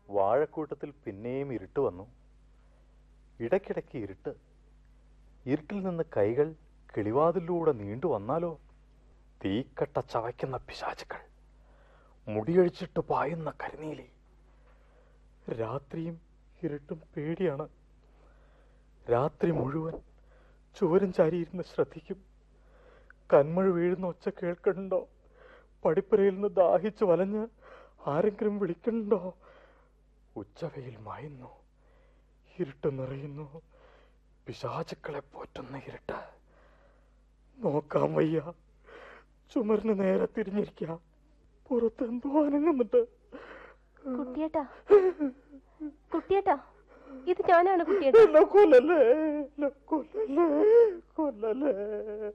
വാഴക്കൂട്ടത്തിൽ പിന്നെയും ഇരുട്ട് വന്നു ഇടയ്ക്കിടയ്ക്ക് ഇരുട്ട് ഇരുട്ടിൽ നിന്ന് കൈകൾ കിളിവാതിലൂടെ നീണ്ടു വന്നാലോ തീക്കട്ട ചവയ്ക്കുന്ന പിശാചുക്കൾ മുടിയഴിച്ചിട്ട് പായുന്ന കരിനീലി രാത്രിയും ഇരുട്ടും പേടിയാണ് രാത്രി മുഴുവൻ ചുവരും ചാരിയിരുന്ന് ശ്രദ്ധിക്കും കന്മഴ വീഴുന്ന ഒച്ച കേൾക്കണ്ടോ പടിപ്പുരയിൽ നിന്ന് ദാഹിച്ചു വലഞ്ഞ് ആരെങ്കിലും വിളിക്കണ്ടോ ഉച്ചവെയിൽ മായുന്നു ഇരുട്ട് നിറയുന്നു പിശാചുക്കളെ പോറ്റുന്ന ഇരുട്ട് നോക്കാം വയ്യ ചുമരിന് നേരെ തിരിഞ്ഞിരിക്കാം പുറത്ത് എന്തോ അനങ്ങുന്നുണ്ട് കുട്ടിയേട്ടാ കുട്ടിയേട്ടാ ഇത് ഞാനാണ് കുട്ടിയേട്ടാ എന്നെ കൊല്ലല്ലേ എന്നെ കൊല്ലല്ലേ കൊല്ലല്ലേ